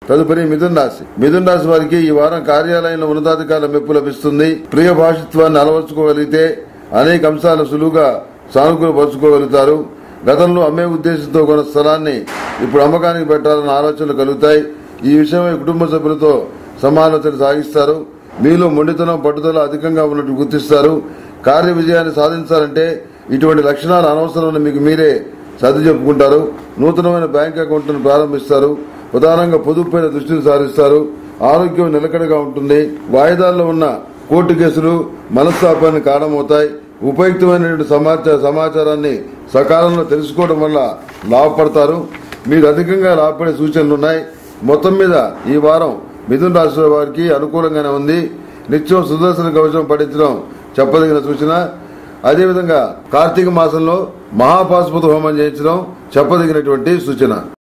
తదుపరి మిథున్ రాశి మిథున్ రాశి వారికి ఈ వారం కార్యాలయంలో ఉన్నతాధికారుల మెప్పు లభిస్తుంది ప్రియ భాషిత్వాన్ని అలవర్చుకోగలిగితే అనేక అంశాలను సులువుగా సానుకూలపరుచుకోగలుగుతారు గతంలో అమ్మే ఉద్దేశంతో కొన్న స్థలాన్ని ఇప్పుడు అమ్మకానికి పెట్టాలన్న ఆలోచనలు కలుగుతాయి ఈ విషయమై కుటుంబ సభ్యులతో సమాలోచన సాగిస్తారు మీలో మొండితనం పట్టుదల అధికంగా ఉన్నట్టు గుర్తిస్తారు కార్య విజయాన్ని సాధించాలంటే ఇటువంటి లక్షణాలు అనవసరమని మీకు మీరే సర్ది చెప్పుకుంటారు నూతనమైన బ్యాంక్ అకౌంట్ను ప్రారంభిస్తారు ప్రధానంగా పొదుపుపైన దృష్టిని సారిస్తారు ఆరోగ్యం నిలకడగా ఉంటుంది వాయిదాల్లో ఉన్న కోర్టు కేసులు మనస్తాపానికి కారణమవుతాయి ఉపయుక్తమైనటువంటి సమాచార సమాచారాన్ని సకాలంలో తెలుసుకోవడం వల్ల లాభపడతారు మీరు అధికంగా లాభపడే సూచనలు ఉన్నాయి మొత్తం మీద ఈ వారం మిథున రాశి వారికి అనుకూలంగానే ఉంది నిత్యం సుదర్శన కవచం పఠించడం చెప్పదగిన సూచన అదేవిధంగా కార్తీక మాసంలో మహాపాశుపత హోమం చేయించడం చెప్పదగినటువంటి సూచన